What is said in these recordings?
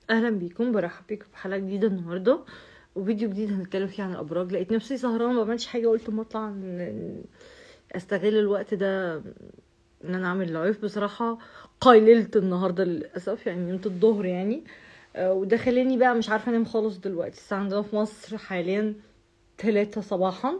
اهلا بيكم برحب بيكم في حلقه جديده النهارده وفيديو جديد هنتكلم فيه عن الابراج لقيت نفسي سهرانه ما بعملش حاجه قلت ما اطلع ن- استغل الوقت ده ان انا اعمل لايف بصراحه قيللت النهارده للاسف يعني نمت الظهر يعني آه، وده خلاني بقى مش عارفه انام خالص دلوقتي الساعه عندنا في مصر حاليا تلاتة صباحا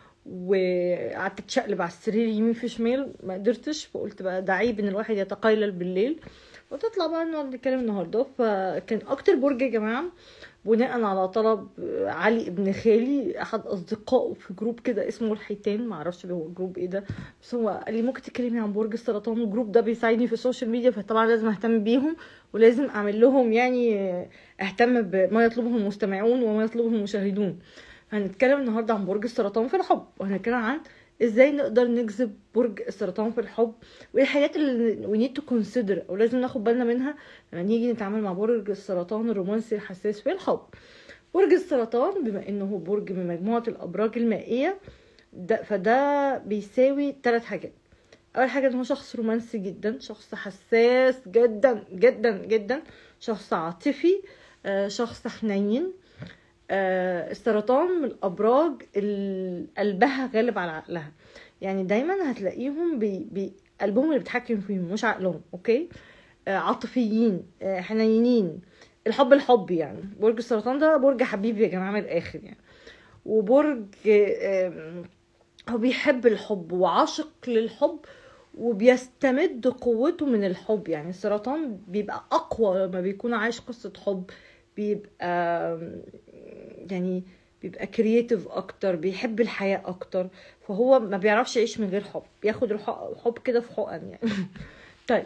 وقعدت اتشقلب على السرير يمين في شمال ما قدرتش فقلت بقى ده عيب ان الواحد يتقيلل بالليل وتطلع بقى نقعد نتكلم النهارده فكان اكتر برج يا جماعه بناء على طلب علي ابن خالي احد اصدقائه في جروب كده اسمه الحيتان معرفش هو جروب ايه ده بس هو قال لي ممكن تكلمي عن برج السرطان والجروب ده بيساعدني في السوشيال ميديا فطبعا لازم اهتم بيهم ولازم اعمل لهم يعني اهتم بما يطلبه المستمعون وما يطلبه المشاهدون هنتكلم النهارده عن برج السرطان في الحب وهنتكلم عن ازاي نقدر نجذب برج السرطان في الحب وايه الحاجات اللي we need to consider او لازم ناخد بالنا منها لما نيجي نتعامل مع برج السرطان الرومانسي الحساس في الحب برج السرطان بما انه هو برج من مجموعة الابراج المائية ده فده بيساوي ثلاث حاجات اول حاجة ان هو شخص رومانسي جدا شخص حساس جدا جدا جدا شخص عاطفي آه، شخص حنين آه، السرطان من الابراج اللي قلبها غالب على عقلها يعني دايما هتلاقيهم بي بي قلبهم اللي بيتحكم فيهم مش عقلهم اوكي آه، عاطفيين آه، حنينين الحب الحب يعني برج السرطان ده برج حبيبي يا جماعه من الاخر يعني وبرج آه، آم، هو بيحب الحب وعاشق للحب وبيستمد قوته من الحب يعني السرطان بيبقى اقوى لما بيكون عايش قصة حب بيبقى آم، يعني بيبقى كرييتيف اكتر بيحب الحياة اكتر فهو ما بيعرفش يعيش من غير حب بياخد الح- الحب كده في حقن يعني طيب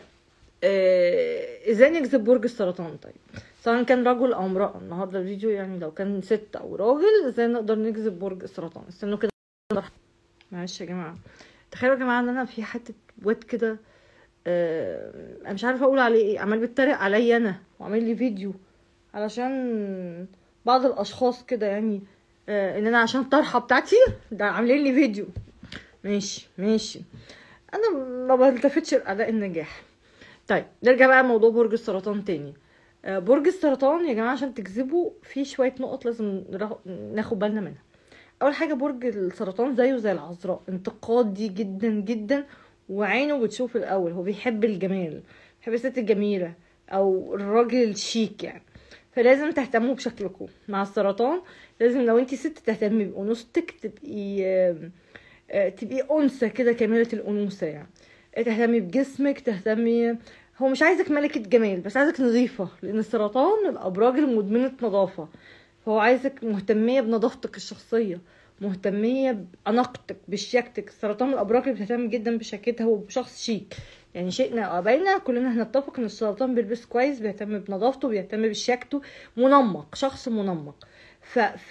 آه، ازاي نجذب برج السرطان طيب سواء كان رجل او امرأة النهارده الفيديو يعني لو كان ست او راجل ازاي نقدر نجذب برج السرطان استنوا كده معلش يا جماعة تخيلوا يا جماعة ان انا في حتة واد كده آه، انا مش عارفة اقول عليه ايه عمال بيتريق عليا انا وعامل لي فيديو علشان بعض الاشخاص كده يعني آه، ان انا عشان الطرحة بتاعتي ده عاملين لي فيديو ماشي ماشي انا ما بلتفتش لاداء النجاح طيب نرجع بقى لموضوع برج السرطان تاني آه، برج السرطان يا جماعه عشان تجذبه في شويه نقط لازم نرا- ناخد بالنا منها اول حاجه برج السرطان زيه زي العذراء انتقادي جدا جدا وعينه بتشوف الاول هو بيحب الجمال بيحب الست الجميله او الراجل الشيك يعني فلازم تهتموا بشكلكم مع السرطان لازم لو انتي ست تهتمي بانوثتك تبقي آم، آه، تبقي انثى كده كامله الانوثه يعني تهتمي بجسمك تهتمي هو مش عايزك ملكة جمال بس عايزك نظيفة لأن السرطان من الأبراج المدمنة نظافة فهو عايزك مهتمية بنظافتك الشخصية مهتمية بأناقتك بشياكتك السرطان من الأبراج اللي بتهتم جدا بشياكتها وبشخص شيك يعني شئنا أو أبينا كلنا هنتفق إن السرطان بيلبس كويس بيهتم بنظافته بيهتم بشياكته منمق شخص منمق ف, ف...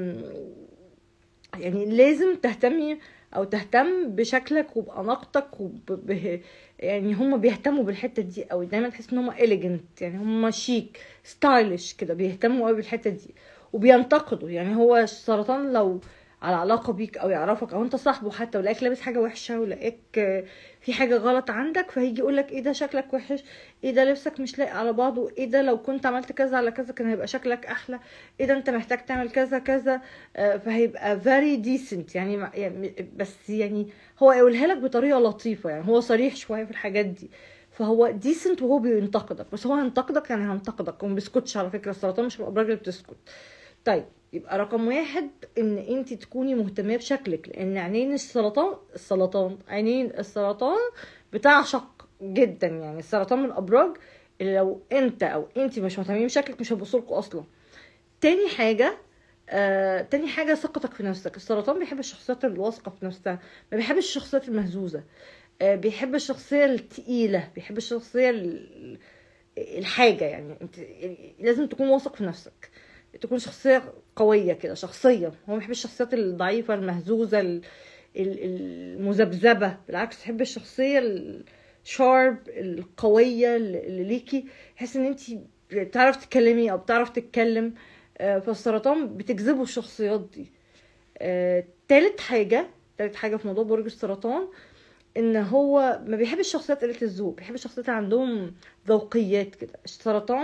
يعني لازم تهتمي او تهتم بشكلك وباناقتك وب... به... يعني هم بيهتموا بالحته دي قوي دايما تحس ان هم اليجنت يعني هم شيك ستايلش كده بيهتموا قوي بالحته دي وبينتقدوا يعني هو السرطان لو على علاقه بيك او يعرفك او انت صاحبه حتى ولاقيك لابس حاجه وحشه ولاقيك آه، في حاجه غلط عندك فهيجي يقول لك ايه ده شكلك وحش ايه ده لبسك مش لايق على بعضه ايه ده لو كنت عملت كذا على كذا كان هيبقى شكلك احلى ايه ده انت محتاج تعمل كذا كذا آه، فهيبقى very decent يعني, مع- يعني بس يعني هو يقولها لك بطريقه لطيفه يعني هو صريح شويه في الحاجات دي فهو ديسنت وهو بينتقدك بس هو هينتقدك يعني هينتقدك وما بيسكتش على فكره السرطان مش من الابراج اللي بتسكت طيب يبقى رقم واحد ان انت تكوني مهتمه بشكلك لان عينين السرطان السرطان عينين السرطان بتعشق جدا يعني السرطان من الابراج اللي لو انت او انت مش مهتمين بشكلك مش هيبصوا اصلا تاني حاجه آه، تاني حاجة ثقتك في نفسك السرطان بيحب الشخصيات الواثقة في نفسها ما بيحبش الشخصيات المهزوزة آه، بيحب الشخصية التقيلة بيحب الشخصية ال- الحاجة يعني انت لازم تكون واثق في نفسك تكون شخصية قوية كده شخصية هو ما بيحبش الشخصيات الضعيفة المهزوزة ال- ال- المذبذبة بالعكس تحب الشخصية الشارب القوية اللي ليكي تحس ان انت بتعرف تتكلمي او بتعرف تتكلم آه، فالسرطان بتجذبه الشخصيات دي آه، تالت حاجة تالت حاجة في موضوع برج السرطان ان هو ما بيحبش الشخصيات قلة الذوق بيحب الشخصيات اللي عندهم ذوقيات كده السرطان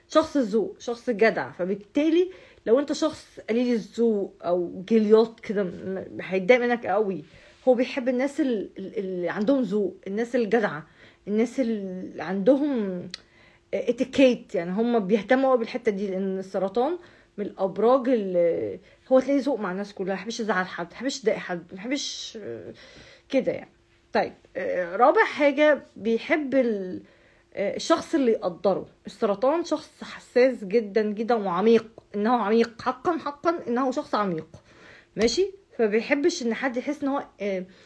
شخص ذوق شخص جدع فبالتالي لو انت شخص قليل الذوق او جليات كده م- هيتضايق منك قوي هو بيحب الناس ال- ال- اللي عندهم ذوق الناس الجدعه الناس اللي عندهم اتيكيت يعني هم بيهتموا قوي بالحته دي لان السرطان من الابراج اللي هو تلاقيه ذوق مع الناس كلها ما يحبش يزعل حد ما يحبش يضايق حد ما يحبش آه، كده يعني طيب آه، رابع حاجه بيحب ال- آه، الشخص اللي يقدره السرطان شخص حساس جدا جدا وعميق انه عميق حقا حقا انه شخص عميق ماشي فبيحبش ان حد يحس ان هو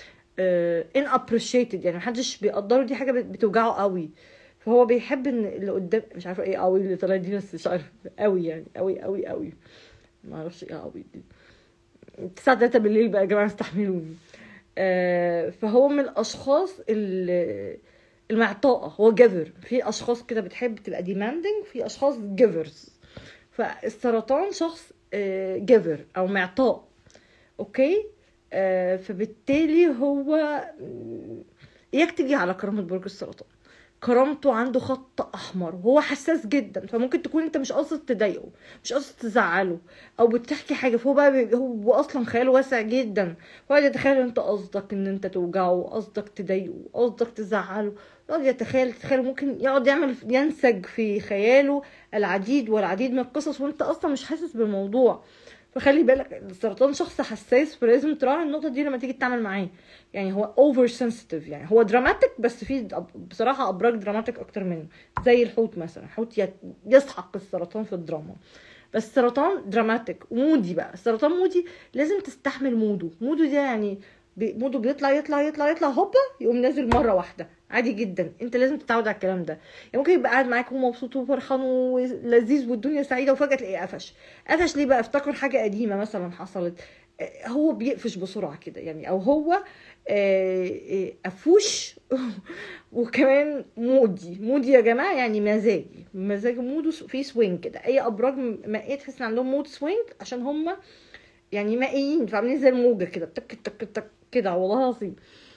ان ابريشيتد يعني محدش بيقدره دي حاجه بت- بتوجعه قوي فهو بيحب ان اللي قدام مش عارفه ايه قوي اللي طلع دي بس مش عارفه قوي يعني قوي قوي قوي ما اعرفش ايه قوي دي الساعه 3 بالليل بقى يا جماعه استحملوني آه فهو من الاشخاص اللي المعطاءة هو جيفر في اشخاص كده بتحب تبقى ديماندنج في اشخاص جيفرز فالسرطان شخص جيفر او معطاء اوكي آه فبالتالي هو م، اياك تيجي على كرامة برج السرطان كرامته عنده خط احمر وهو حساس جدا فممكن تكون انت مش قاصد تضايقه مش قاصد تزعله او بتحكي حاجه فهو بقى بي- هو اصلا خياله واسع جدا ويقعد يتخيل انت قصدك ان انت توجعه قصدك تضايقه قصدك تزعله يقعد يتخيل تخيل ممكن يقعد يعمل ينسج في خياله العديد والعديد من القصص وانت اصلا مش حاسس بالموضوع فخلي بالك السرطان شخص حساس فلازم تراعي النقطه دي لما تيجي تتعامل معاه يعني هو اوفر سنسيتيف يعني هو دراماتيك بس في بصراحه ابراج دراماتيك اكتر منه زي الحوت مثلا الحوت ي- يسحق السرطان في الدراما بس السرطان دراماتيك مودي بقى السرطان مودي لازم تستحمل موده موده ده يعني بي- موده بيطلع يطلع يطلع يطلع هوبا يقوم نازل مره واحده عادي جدا انت لازم تتعود على الكلام ده يعني ممكن يبقى قاعد معاك ومبسوط وفرحان ولذيذ والدنيا سعيده وفجاه تلاقيه قفش قفش ليه بقى افتكر حاجه قديمه مثلا حصلت آه، هو بيقفش بسرعه كده يعني او هو آه، آه، قفوش وكمان مودي مودي يا جماعه يعني مزاجي مزاج موده فيه سوينج كده اي ابراج مائيه تحس ان عندهم مود سوينج عشان هم يعني مائيين فعاملين زي الموجه كده تك تك تك كده والله العظيم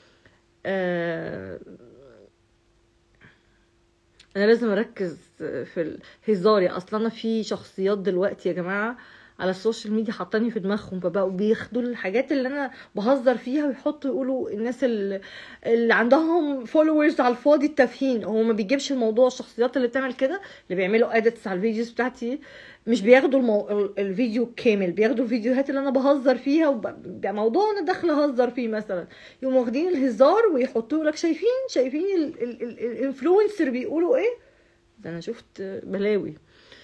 آه انا لازم اركز في الهزار يا اصلا انا في شخصيات دلوقتي يا جماعه على السوشيال ميديا حاطاني في دماغهم فبقوا بياخدوا الحاجات اللي انا بهزر فيها ويحطوا يقولوا الناس اللي, اللي عندهم فولورز على الفاضي التافهين هو ما بيجيبش الموضوع الشخصيات اللي بتعمل كده اللي بيعملوا اديتس على الفيديوز بتاعتي مش بياخدوا المو... ال- الفيديو كامل بياخدوا الفيديوهات اللي انا بهزر فيها وبقى موضوع انا داخله اهزر فيه مثلا يقوموا واخدين الهزار ويحطوا لك شايفين شايفين الانفلونسر بيقولوا ايه ده انا شفت بلاوي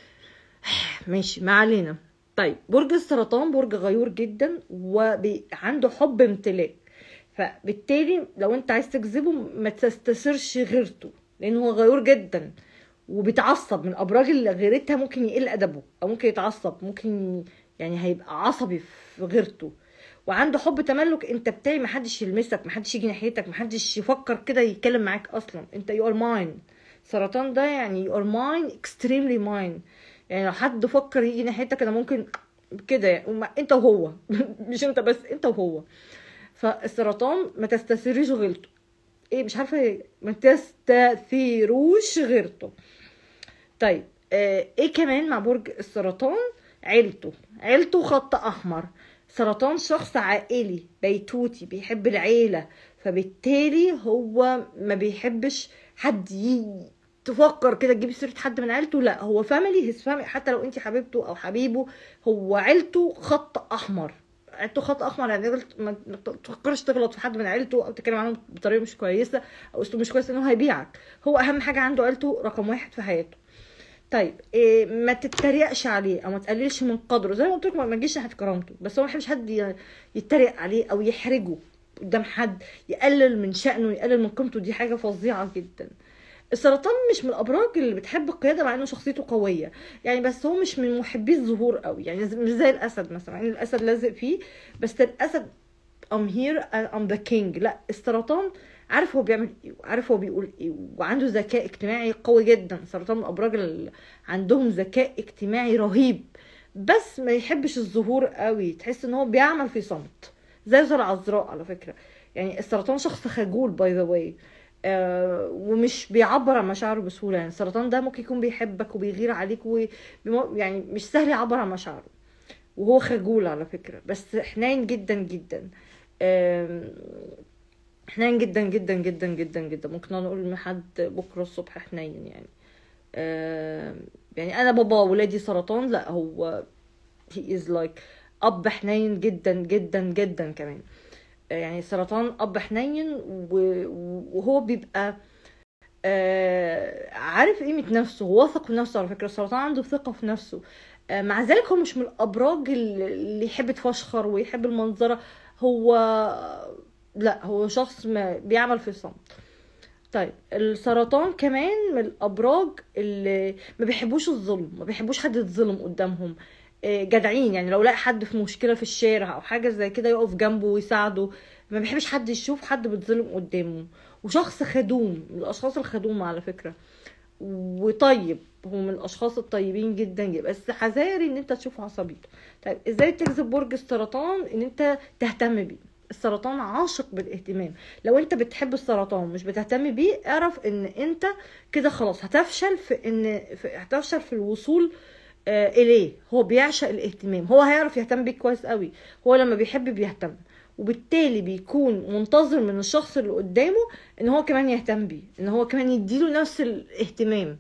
ماشي ما علينا طيب برج السرطان برج غيور جدا وعنده حب امتلاك فبالتالي لو انت عايز تجذبه ما تستثيرش غيرته لان هو غيور جدا وبيتعصب من الابراج اللي غيرتها ممكن يقل ادبه او ممكن يتعصب ممكن يعني هيبقى عصبي في غيرته وعنده حب تملك انت بتاعي محدش يلمسك محدش يجي ناحيتك محدش يفكر كده يتكلم معاك اصلا انت يو ار ماين سرطان ده يعني يو ار ماين اكستريملي ماين يعني لو حد فكر يجي ناحيتك انا ممكن كده يعني وما- انت وهو مش انت بس انت وهو فالسرطان ما تستثيريش غيرته ايه مش عارفه ايه ما تستثيروش غيرته طيب آه ايه كمان مع برج السرطان عيلته عيلته خط احمر سرطان شخص عائلي بيتوتي بيحب العيلة فبالتالي هو ما بيحبش حد ي... تفكر كده تجيب سيرة حد من عيلته لا هو فاميلي هيز فاميلي حتى لو انت حبيبته او حبيبه هو عيلته خط احمر عيلته خط احمر يعني غلط- ما ما تفكرش تغلط في حد من عيلته او تتكلم عنهم بطريقه مش كويسه او اسلوب مش كويس انه هيبيعك هو اهم حاجه عنده عيلته رقم واحد في حياته طيب إيه ما تتريقش عليه او ما تقللش من قدره زي ما قلت لكم ما تجيش ناحيه كرامته بس هو ما يحبش حد ي- يتريق عليه او يحرجه قدام حد يقلل من شأنه يقلل من قيمته دي حاجه فظيعه جدا السرطان مش من الابراج اللي بتحب القياده مع انه شخصيته قويه يعني بس هو مش من محبي الظهور قوي يعني مش زي الاسد مثلا يعني الاسد لازق فيه بس الاسد I'm here and I'm the king لا السرطان عارف هو بيعمل ايه وعارف هو بيقول ايه وعنده ذكاء اجتماعي قوي جدا سرطان من الابراج اللي عندهم ذكاء اجتماعي رهيب بس ما يحبش الظهور قوي تحس ان هو بيعمل في صمت زي زي العذراء على فكره يعني السرطان شخص خجول باي ذا واي آه ومش بيعبر عن مشاعره بسهوله يعني السرطان ده ممكن يكون بيحبك وبيغير عليك وبيمو- يعني مش سهل يعبر عن مشاعره وهو خجول على فكره بس حنين جدا جدا آم، حنين جدا جدا جدا جدا جدا ممكن انا اقول لحد بكره الصبح حنين يعني آم، يعني انا بابا ولادي سرطان لا هو he is like اب حنين جدا جدا جدا كمان يعني سرطان اب حنين و- وهو بيبقى آه، عارف قيمة نفسه هو واثق في نفسه على فكرة السرطان عنده ثقة في نفسه آه، مع ذلك هو مش من الأبراج اللي يحب يتفشخر ويحب المنظرة هو لا هو شخص ما بيعمل في صمت طيب السرطان كمان من الابراج اللي ما بيحبوش الظلم ما بيحبوش حد يتظلم قدامهم آه، جدعين يعني لو لقى حد في مشكله في الشارع او حاجه زي كده يقف جنبه ويساعده ما بيحبش حد يشوف حد بيتظلم قدامه وشخص خدوم من الاشخاص الخدومه على فكره وطيب هو من الاشخاص الطيبين جدا جدا بس حذاري ان انت تشوف عصبيته طيب ازاي تجذب برج السرطان ان انت تهتم بيه السرطان عاشق بالاهتمام لو انت بتحب السرطان ومش بتهتم بيه اعرف ان انت كده خلاص هتفشل في ان في هتفشل في الوصول آه اليه هو بيعشق الاهتمام هو هيعرف يهتم بيك كويس قوي هو لما بيحب بيهتم وبالتالي بيكون منتظر من الشخص اللي قدامه ان هو كمان يهتم بيه ان هو كمان يديله نفس الاهتمام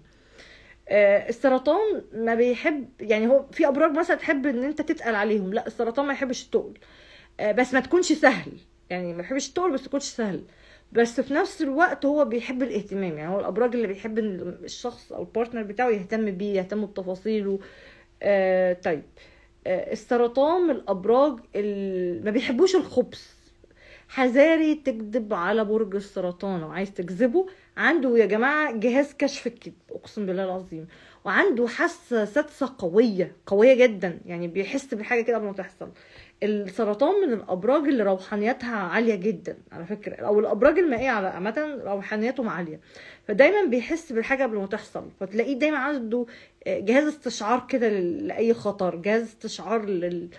آه، السرطان ما بيحب يعني هو في ابراج مثلا تحب ان انت تتقل عليهم لا السرطان ما يحبش التقل آه، بس ما تكونش سهل يعني ما يحبش التقل بس تكونش سهل بس في نفس الوقت هو بيحب الاهتمام يعني هو الابراج اللي بيحب ان الشخص او البارتنر بتاعه يهتم بيه يهتم بتفاصيله آه طيب آه السرطان من الابراج اللي ما بيحبوش الخبث حذاري تكذب على برج السرطان لو عايز تكذبه عنده يا جماعة جهاز كشف الكذب أقسم بالله العظيم وعنده حاسة سادسة قوية قوية جدا يعني بيحس بالحاجة كده قبل ما تحصل السرطان من الأبراج اللي روحانيتها عالية جدا على فكرة أو الأبراج المائية على عامة روحانيتهم عالية فدايما بيحس بالحاجة قبل ما تحصل فتلاقيه دايما عنده جهاز استشعار كده لل- لأي خطر جهاز استشعار لل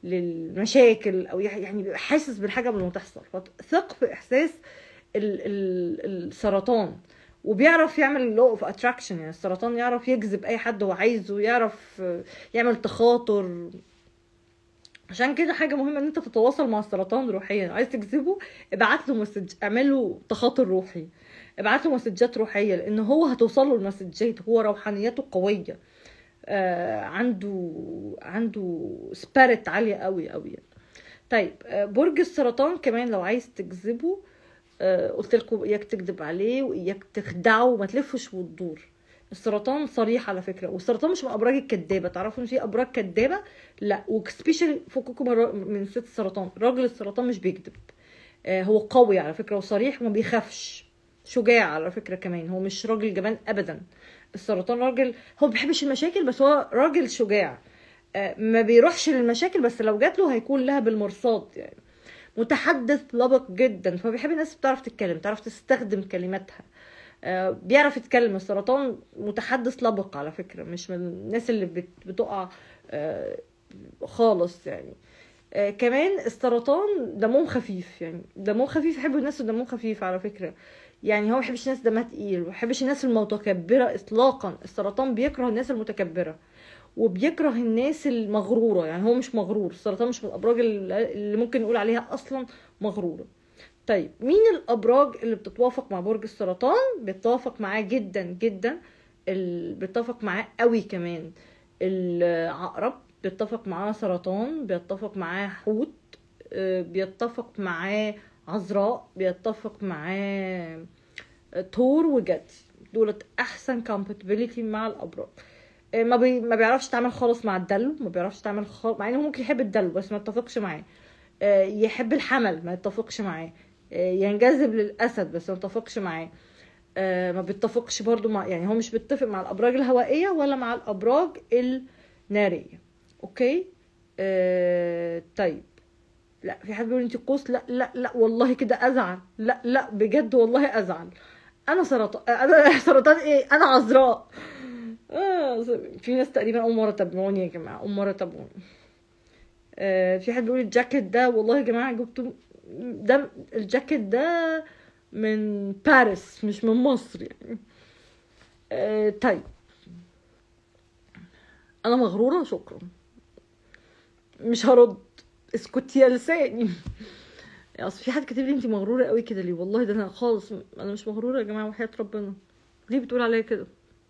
للمشاكل او يعني بيبقى حاسس بالحاجه قبل ما تحصل فثق في احساس ال ال السرطان وبيعرف يعمل لو اوف اتراكشن يعني السرطان يعرف يجذب اي حد هو عايزه يعرف يعمل تخاطر عشان كده حاجه مهمه ان انت تتواصل مع السرطان روحيا عايز تجذبه ابعت له مسج اعمل له تخاطر روحي ابعت له مسجات روحيه لان هو هتوصل له المسجات هو روحانيته قويه آه عنده عنده سبيريت عاليه قوي قوي يعني. طيب آه برج السرطان كمان لو عايز تجذبه آه قلت لكم اياك تكذب عليه واياك تخدعه وما تلفش وتدور السرطان صريح على فكره والسرطان مش من ابراج الكدابه تعرفوا ان في ابراج كدابه لا وسبيشال فككم من ست السرطان راجل السرطان مش بيكذب آه هو قوي على فكره وصريح وما بيخافش شجاع على فكره كمان هو مش راجل جبان ابدا السرطان راجل هو ما بيحبش المشاكل بس هو راجل شجاع آه ما بيروحش للمشاكل بس لو جات له هيكون لها بالمرصاد يعني متحدث لبق جدا فبيحب الناس بتعرف تتكلم تعرف تستخدم كلماتها آه بيعرف يتكلم السرطان متحدث لبق على فكرة مش من الناس اللي بت- بتقع آه خالص يعني آه كمان السرطان دمهم خفيف يعني دمهم خفيف يحبوا الناس اللي دمهم خفيف على فكرة يعني هو ما بيحبش الناس دمها تقيل ما بيحبش الناس المتكبرة اطلاقا السرطان بيكره الناس المتكبرة وبيكره الناس المغرورة يعني هو مش مغرور السرطان مش من الأبراج اللي اللي ممكن نقول عليها أصلا مغرورة طيب مين الأبراج اللي بتتوافق مع برج السرطان بيتوافق معاه جدا جدا ال... بيتفق معاه قوي كمان العقرب بيتفق معاه سرطان بيتفق معاه حوت آه، بيتفق معاه عذراء بيتفق معاه تور وجدي دولت احسن compatibility مع الابراج آه، ما بي... ما بيعرفش يتعامل خالص مع الدلو ما بيعرفش يتعامل خالص مع انه ممكن يحب الدلو بس ما يتفقش معاه آه، يحب الحمل ما يتفقش معاه آه، ينجذب للاسد بس ما يتفقش معاه آه، ما بيتفقش برضو مع يعني هو مش بيتفق مع الابراج الهوائيه ولا مع الابراج الناريه اوكي آه، طيب لا في حد بيقول انت قوس لا لا لا والله كده ازعل لا لا بجد والله ازعل انا سرطان انا سرطان ايه انا عذراء آه، في ناس تقريبا اول مره تابعوني يا جماعه اول مره تابعوني آه، في حد بيقول الجاكيت ده والله يا جماعه جبته ده الجاكيت ده من باريس مش من مصر يعني آه طيب انا مغروره شكرا مش هرد اسكتي يا لساني اصل في حد كاتب لي انت مغروره قوي كده ليه والله ده انا خالص انا مش مغروره يا جماعه وحياه ربنا ليه بتقول عليا كده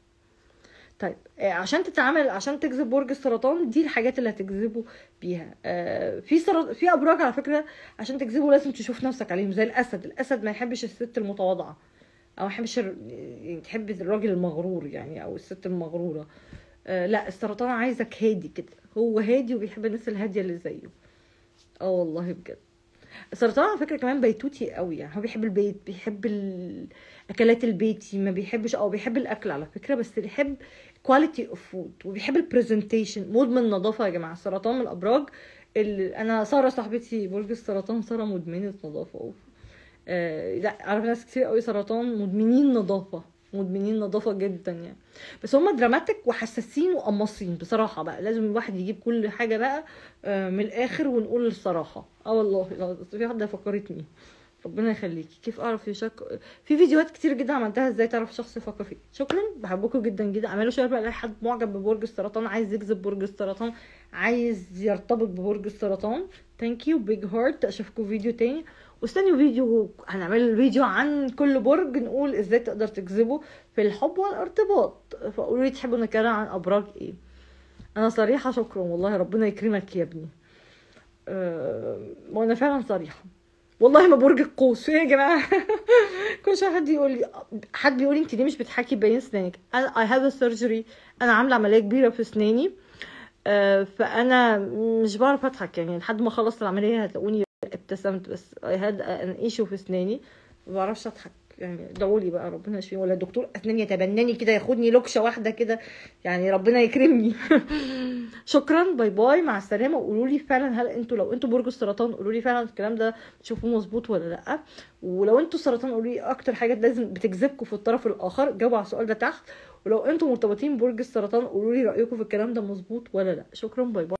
طيب آه، عشان تتعامل عشان تجذب برج السرطان دي الحاجات اللي هتجذبه بيها آه، في سرط... في ابراج على فكره عشان تجذبه لازم تشوف نفسك عليهم زي الاسد الاسد ما يحبش الست المتواضعه او ما يحبش الر- يعني تحب الراجل المغرور يعني او الست المغروره آه، لا السرطان عايزك هادي كده هو هادي وبيحب الناس الهاديه اللي زيه اه والله بجد السرطان على فكره كمان بيتوتي قوي يعني هو بيحب البيت بيحب الاكلات البيتي ما بيحبش او بيحب الاكل على فكره بس بيحب كواليتي اوف فود وبيحب البرزنتيشن مدمن نظافه يا جماعه السرطان من الابراج اللي انا ساره صاحبتي برج السرطان ساره مدمنه نظافه أوف. آه لا اعرف ناس كتير قوي سرطان مدمنين نظافه مدمنين نظافه جدا يعني بس هم دراماتيك وحساسين وقماصين بصراحه بقى لازم الواحد يجيب كل حاجه بقى آه، من الاخر ونقول الصراحه اه والله لا في واحده فكرتني ربنا يخليكي كيف اعرف يشك في فيديوهات كتير جدا عملتها ازاي تعرف شخص يفكر فيك شكرا بحبكم جدا جدا اعملوا شير بقى لاي حد معجب ببرج السرطان عايز يجذب برج السرطان عايز يرتبط ببرج السرطان ثانك يو بيج هارت اشوفكم فيديو تاني واستنوا فيديو هنعمل فيديو عن كل برج نقول ازاي تقدر تجذبه في الحب والارتباط فقولوا لي تحبوا نتكلم عن ابراج ايه انا صريحه شكرا والله ربنا يكرمك يا ابني أه وانا فعلا صريحه والله ما برج القوس في ايه يا جماعه كل شويه حد يقول لي حد بيقول لي انت ليه مش بتحكي باين اسنانك انا اي هاف سيرجري انا عامله عمليه كبيره في اسناني أه فانا مش بعرف اضحك يعني لحد ما اخلص العمليه هتلاقوني ابتسمت بس اي هاد ان ايشو في اسناني ما بعرفش اضحك يعني ادعوا لي بقى ربنا يشفيني ولا دكتور اسنان يتبناني كده ياخدني لوكشه واحده كده يعني ربنا يكرمني شكرا باي باي مع السلامه وقولوا لي فعلا هل انتوا لو انتوا برج السرطان قولوا لي فعلا الكلام ده تشوفوه مظبوط ولا لا ولو انتوا السرطان قولوا لي اكتر حاجه لازم بتجذبكم في الطرف الاخر جاوبوا على السؤال ده تحت ولو انتوا مرتبطين برج السرطان قولوا لي رايكم في الكلام ده مظبوط ولا لا شكرا باي باي